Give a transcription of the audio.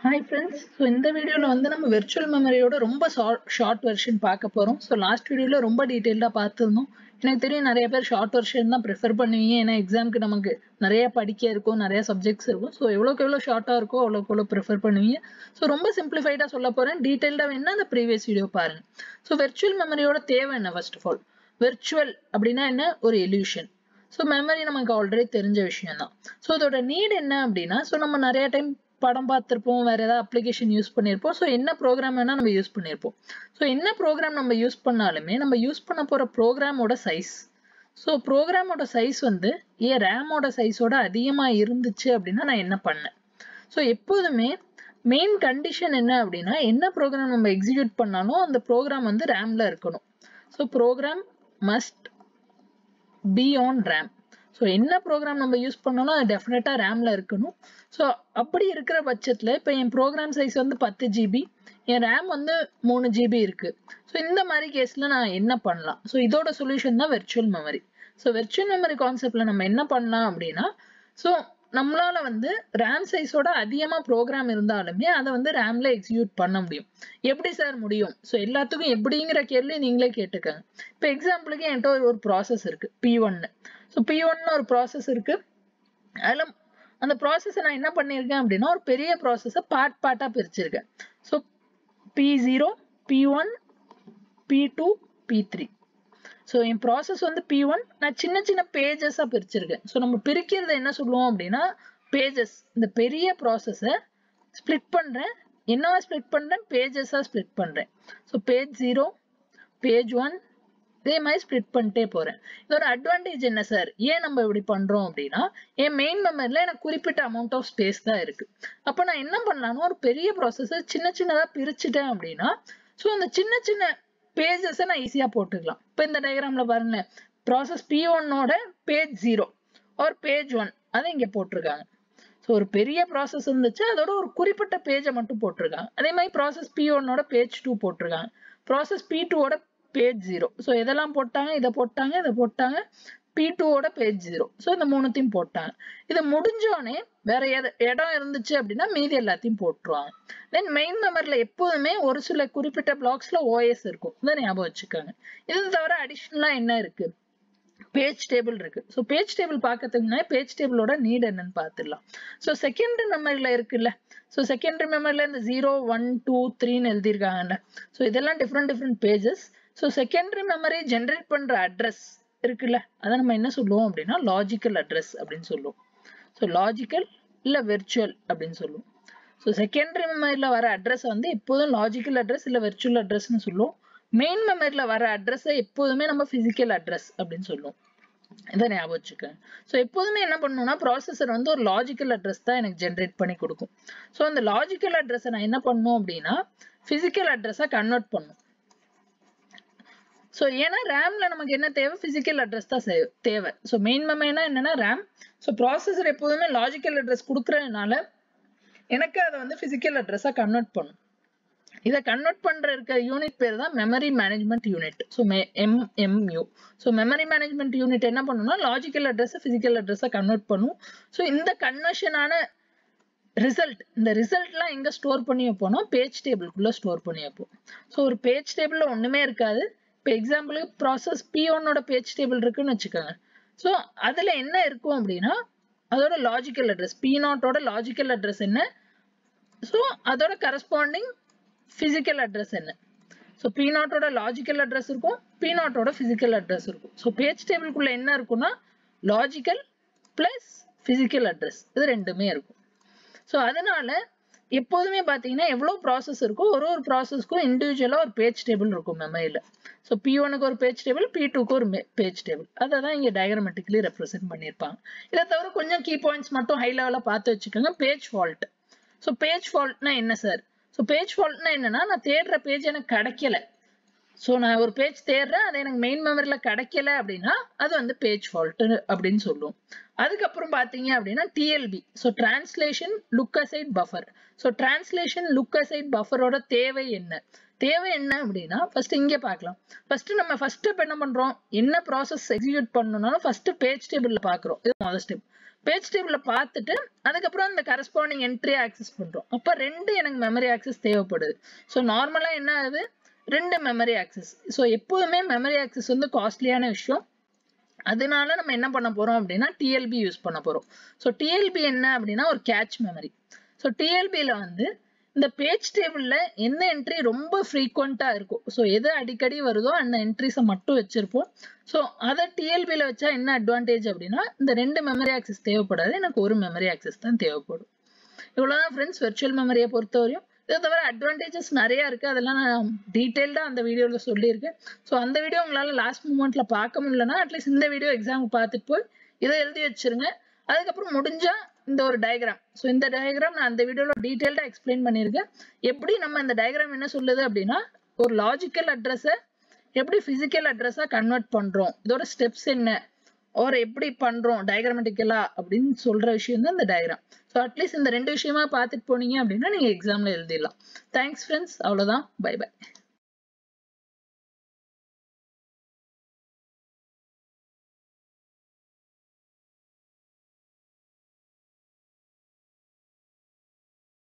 hi friends so இந்த வீடியோவில் வந்து நம்ம வெர்ச்சுவல் மெமரியோட ரொம்ப ஷார்ட் வெர்ஷன் பார்க்க போகிறோம் ஸோ லாஸ்ட் வீடியோவில் ரொம்ப டீட்டெயில்டாக பார்த்துருந்தோம் எனக்கு தெரியும் நிறைய பேர் ஷார்ட் வெர்ஷன் தான் ப்ரிஃபர் பண்ணுவீங்க ஏன்னா எக்ஸாமுக்கு நமக்கு நிறைய படிக்க இருக்கும் நிறைய சப்ஜெக்ட்ஸ் இருக்கும் ஸோ எவ்வளோக்கு எவ்வளோ ஷார்ட்டாக இருக்கோ அவ்வளோக்கு எவ்வளோ ப்ரிஃபர் பண்ணுவீங்க ஸோ ரொம்ப சிம்பிளிஃபைடாக சொல்ல போகிறேன் டீட்டெயில்டாக வேணா அந்த ப்ரீவியஸ் வீடியோ பாருங்கள் ஸோ வெர்ச்சுவல் மெமரியோட தேவை என்ன ஃபர்ஸ்ட் ஆஃப் ஆல் வெர்ச்சுவல் அப்படின்னா என்ன ஒரு எல்யூஷன் ஸோ மெமரி நமக்கு ஆல்ரெடி தெரிஞ்ச விஷயம் தான் ஸோ இதோட நீட் என்ன அப்படின்னா ஸோ நம்ம நிறைய டைம் படம் பார்த்துருப்போம் வேற ஏதாவது அப்ளிகேஷன் யூஸ் பண்ணியிருப்போம் ஸோ என்ன ப்ரோக்ராம் வேணால் நம்ம யூஸ் பண்ணியிருப்போம் ஸோ என்ன ப்ரோக்ராம் நம்ம யூஸ் பண்ணாலுமே நம்ம யூஸ் பண்ண போகிற ப்ரோக்ராமோட சைஸ் ஸோ ப்ரோக்ராமோட சைஸ் வந்து ஏன் ரேமோட சைஸோட அதிகமாக இருந்துச்சு அப்படின்னா நான் என்ன பண்ணேன் ஸோ எப்போதுமே மெயின் கண்டிஷன் என்ன அப்படின்னா என்ன ப்ரோக்ராம் நம்ம எக்ஸிக்யூட் பண்ணாலும் அந்த ப்ரோக்ராம் வந்து ரேமில் இருக்கணும் so program must be on RAM so என்ன ப்ரோக்ராம் நம்ம யூஸ் பண்ணாலும் அது டெஃபினட்டாக ரேமில் இருக்கணும் ஸோ அப்படி இருக்கிற பட்சத்தில் இப்போ என் ப்ரோக்ராம் சைஸ் வந்து பத்து ஜிபி என் ரேம் வந்து மூணு ஜிபி இருக்குது ஸோ இந்த மாதிரி கேஸில் நான் என்ன பண்ணலாம் ஸோ இதோட சொல்யூஷன் தான் virtual memory so virtual memory கான்செப்டில் நம்ம என்ன பண்ணலாம் அப்படின்னா ஸோ நம்மளால வந்து ரேம் சைஸோட அதிகமாக ப்ரோக்ராம் இருந்தாலுமே அதை வந்து ரேம்ல எக்ஸிக்யூட் பண்ண முடியும் எப்படி சார் முடியும் ஸோ எல்லாத்துக்கும் எப்படிங்கிற கேள்வி நீங்களே கேட்டுக்கங்க இப்போ எக்ஸாம்பிளுக்கு என்கிட்ட ஒரு ஒரு ப்ராசஸ் இருக்கு பி ஒன்னு ஸோ பி ஒன்னு ஒரு ப்ராசஸ் இருக்கு அதில் அந்த ப்ராசஸை நான் என்ன பண்ணியிருக்கேன் அப்படின்னா ஒரு பெரிய ப்ராசஸை பார்ட் பார்ட்டாக பிரிச்சிருக்கேன் so P zero P one P two P three so என் ப்ராசஸ் வந்து பி ஒன் நான் சின்ன சின்ன பேஜஸாக பிரிச்சிருக்கேன் ஸோ நம்ம பிரிக்கிறது என்ன சொல்லுவோம் அப்படின்னா பேஜஸ் இந்த பெரிய ப்ராசஸை ஸ்ப்ளிட் பண்ணுறேன் என்னவா ஸ்ப்ளிட் பண்ணுறேன் பேஜஸாக ஸ்ப்ளிட் பண்ணுறேன் so page zero page one இதே மாதிரி ஸ்ப்ளிட் பண்ணிட்டே போகிறேன் இதோட அட்வான்டேஜ் என்ன சார் ஏன் நம்ம இப்படி பண்ணுறோம் அப்படின்னா என் மெயின் மெமரியில் எனக்கு குறிப்பிட்ட அமௌண்ட் ஆஃப் ஸ்பேஸ் தான் இருக்குது அப்போ நான் என்ன பண்ணலான்னா ஒரு பெரிய ப்ராசஸை சின்ன சின்னதாக பிரிச்சுட்டேன் அப்படின்னா ஸோ அந்த சின்ன சின்ன பேஜஸை நான் ஈஸியாக போட்டுக்கலாம் இப்போ இந்த டயக்ராமில் பாருங்க ப்ராசஸ் பி ஒன்னோட பேஜ் ஜீரோ ஒரு பேஜ் ஒன் அதை இங்கே போட்டிருக்காங்க ஸோ ஒரு பெரிய ப்ராசஸ் இருந்துச்சு அதோட ஒரு குறிப்பிட்ட பேஜை மட்டும் போட்டிருக்காங்க அதே மாதிரி ப்ராசஸ் பி ஒன்னோட பேஜ் டூ போட்டிருக்காங்க ப்ராசஸ் பி டூவோட பேஜ் ஜீரோ ஸோ இதெல்லாம் போட்டாங்க இதை போட்டாங்க இதை போட்டாங்க பி டூவோட பேஜ் ஜீரோ ஸோ இந்த மூணுத்தையும் போட்டாங்க இது முடிஞ்சோடனே வேற எது இடம் இருந்துச்சு அப்படின்னா மீதி எல்லாத்தையும் போட்டுருவாங்க தென் மெயின் மெமரியில் எப்போதுமே ஒரு சில குறிப்பிட்ட பிளாக்ஸ்ல ஓஎஸ் இருக்கும் இதை ஞாபகம் வச்சுக்கோங்க இது தவிர அடிஷ்னலாக என்ன இருக்கு பேஜ் டேபிள் இருக்கு ஸோ பேஜ் டேபிள் பார்க்கறதுக்குனா பேஜ் டேபிளோட நீட் என்னன்னு பார்த்துடலாம் ஸோ செகண்டரி மெமரியில் இருக்குல்ல ஸோ செகண்டரி மெமரியில் இந்த ஜீரோ ஒன் டூ த்ரீன்னு எழுதியிருக்காங்கல்ல ஸோ இதெல்லாம் different different pages so secondary memory generate பண்ணுற அட்ரஸ் இருக்குல்ல அதை நம்ம என்ன சொல்லுவோம் அப்படின்னா லாஜிக்கல் அட்ரஸ் அப்படின்னு சொல்லுவோம் ஸோ லாஜிக்கல் இல்லை வெர்ச்சுவல் அப்படின்னு சொல்லுவோம் ஸோ செகண்டரி மெமரியில் வர அட்ரஸ் வந்து எப்போதும் லாஜிக்கல் அட்ரஸ் இல்லை வெர்ச்சுவல் அட்ரஸ்னு சொல்லுவோம் மெயின் மெமரியில் வர அட்ரஸை எப்போதுமே நம்ம ஃபிசிக்கல் அட்ரஸ் அப்படின்னு சொல்லுவோம் இதை ஞாபகம் வச்சுக்கோங்க ஸோ எப்போதுமே என்ன பண்ணணும்னா ப்ராசஸர் வந்து ஒரு லாஜிக்கல் அட்ரஸ் தான் எனக்கு ஜென்ரேட் பண்ணி கொடுக்கும் ஸோ அந்த லாஜிக்கல் அட்ரஸை நான் என்ன பண்ணணும் அப்படின்னா ஃபிசிக்கல் அட்ரஸாக கன்வெர்ட் பண்ணும் ஸோ ஏன்னா ரேம்ல நமக்கு என்ன தேவை ஃபிசிக்கல் அட்ரஸ் தான் தேவை ஸோ மெயின் மெமரினா என்னன்னா ரேம் ஸோ ப்ராசஸர் எப்போதுமே லாஜிக்கல் அட்ரஸ் கொடுக்குறதுனால எனக்கு அதை வந்து ஃபிசிக்கல் அட்ரஸாக கன்வெர்ட் பண்ணும் இதை கன்வெர்ட் பண்ற இருக்க யூனிட் பேர் தான் memory management unit so MMU so memory management unit என்ன பண்ணும்னா லாஜிக்கல் அட்ரஸ் ஃபிசிக்கல் அட்ரஸை கன்வெர்ட் பண்ணும் ஸோ இந்த கன்வர்ஷனான ரிசல்ட் இந்த ரிசல்ட்லாம் எங்கே ஸ்டோர் பண்ணி வைப்போம்னா பேஜ் டேபிள்குள்ளே ஸ்டோர் பண்ணி வைப்போம் ஸோ ஒரு பேஜ் டேபிளில் ஒன்றுமே இருக்காது இப்போ எக்ஸாம்பிளுக்கு ப்ராசஸ் பி ஒன்னோட பேஜ் டேபிள் இருக்குன்னு வச்சுக்கோங்க ஸோ அதில் என்ன இருக்கும் அப்படின்னா அதோட லாஜிக்கல் அட்ரஸ் பி நாட்டோட லாஜிக்கல் அட்ரஸ் என்ன ஸோ அதோட கரஸ்பாண்டிங் ஃபிசிக்கல் அட்ரஸ் என்ன ஸோ பி நாட்டோட லாஜிக்கல் அட்ரஸ் இருக்கும் பி நாட்டோட ஃபிசிக்கல் அட்ரஸ் இருக்கும் ஸோ பேஜ் டேபிள்குள்ளே என்ன இருக்குன்னா லாஜிக்கல் ப்ளஸ் ஃபிசிக்கல் அட்ரஸ் இது ரெண்டுமே இருக்கும் ஸோ அதனால எப்போதுமே பார்த்தீங்கன்னா எவ்வளோ ப்ராசஸ் இருக்கோ ஒரு ஒரு ப்ராசஸ்க்கும் இண்டிவிஜுவலாக ஒரு பேஜ் டேபிள் இருக்கும் மெமரியில் ஸோ பி ஒனுக்கு ஒரு பேஜ் டேபிள் பி டூக்கு ஒரு பேஜ் டேபிள் அதை தான் இங்கே டயக்ராமெட்டிக்கலி ரெப்ரசென்ட் பண்ணியிருப்பாங்க இதை தவிர கொஞ்சம் கீ பாயிண்ட்ஸ் மட்டும் ஹை லெவலில் பார்த்து வச்சுக்கோங்க பேஜ் ஃபால்ட் ஸோ பேஜ் ஃபால்ட்னா என்ன சார் ஸோ பேஜ் ஃபால்ட்னா என்னன்னா நான் தேடுற பேஜ் எனக்கு கிடைக்கல ஸோ நான் ஒரு பேஜ் தேடுறேன் அது எனக்கு மெயின் மெமரியில் கிடைக்கல அப்படின்னா அது வந்து பேஜ் ஃபால்ட்டு அப்படின்னு சொல்லுவோம் அதுக்கப்புறம் பார்த்தீங்க அப்படின்னா TLB so translation look aside buffer so translation look aside பஃபரோட தேவை என்ன தேவை என்ன அப்படின்னா ஃபர்ஸ்ட் இங்கே பார்க்கலாம் ஃபர்ஸ்ட் நம்ம ஃபர்ஸ்ட் இப்போ என்ன பண்ணுறோம் என்ன ப்ராசஸ் எக்ஸிக்யூட் பண்ணணும்னாலும் ஃபர்ஸ்ட் பேஜ் டேபிளில் பார்க்குறோம் இது முதல் ஸ்டெப் பேஜ் டேபிள பார்த்துட்டு அதுக்கப்புறம் அந்த கரஸ்பாண்டிங் என்ட்ரி ஆக்சஸ் பண்றோம் அப்ப ரெண்டு எனக்கு மெமரி ஆக்சஸ் தேவைப்படுது ஸோ நார்மலா என்ன ஆகுது ரெண்டு மெமரி ஆக்சஸ் ஸோ எப்போதுமே மெமரி ஆக்சஸ் வந்து காஸ்ட்லியான விஷயம் அதனால நம்ம என்ன பண்ண போறோம் அப்படின்னா டிஎல்பி யூஸ் பண்ண போறோம் ஸோ டிஎல்பி என்ன அப்படின்னா ஒரு கேட்ச் மெமரி ஸோ டிஎல்பியில் வந்து இந்த பேஜ் டேபிளில் எந்த என்ட்ரி ரொம்ப ஃப்ரீக்வெண்ட்டாக இருக்கும் ஸோ எது அடிக்கடி வருதோ அந்த என்ட்ரிஸை மட்டும் வச்சுருப்போம் ஸோ அதை டிஎல்பியில் வச்சா என்ன அட்வான்டேஜ் அப்படின்னா இந்த ரெண்டு மெமரி ஆக்சஸ் தேவைப்படாது எனக்கு ஒரு மெமரி ஆக்சஸ் தான் தேவைப்படும் இவ்வளோதான் ஃப்ரெண்ட்ஸ் வெர்ச்சுவல் மெமரியை பொறுத்தவரையும் இதை தவிர அட்வான்டேஜஸ் நிறையா இருக்குது அதெல்லாம் நான் டீட்டெயில்டாக அந்த வீடியோவில் சொல்லியிருக்கேன் ஸோ அந்த வீடியோ உங்களால் லாஸ்ட் மூமெண்ட்டில் பார்க்க முடியலன்னா அட்லீஸ்ட் இந்த வீடியோ எக்ஸாமுக்கு பார்த்துட்டு போய் இதை எழுதி வச்சிருங்க அதுக்கப்புறம் முடிஞ்சால் இந்த ஒரு டயக்ராம் ஸோ இந்த டயக்ராம் நான் அந்த வீடியோவில் டீட்டெயில்டாக எக்ஸ்பிளைன் பண்ணியிருக்கேன் எப்படி நம்ம இந்த டயக்ராம் என்ன சொல்லுது அப்படின்னா ஒரு லாஜிக்கல் அட்ரஸை எப்படி ஃபிசிக்கல் அட்ரஸாக கன்வெர்ட் பண்ணுறோம் இதோட ஸ்டெப்ஸ் என்ன ஒரு எப்படி பண்றோம் டயக்ராமெட்டிக்கலா அப்படின்னு சொல்ற விஷயம் தான் இந்த டயக்ராம் ஸோ அட்லீஸ்ட் இந்த ரெண்டு விஷயமா பார்த்துட்டு போனீங்க அப்படின்னா நீங்க எக்ஸாம்ல எழுதிடலாம் தேங்க்ஸ் ஃப்ரெண்ட்ஸ் அவ்வளோதான் பை பை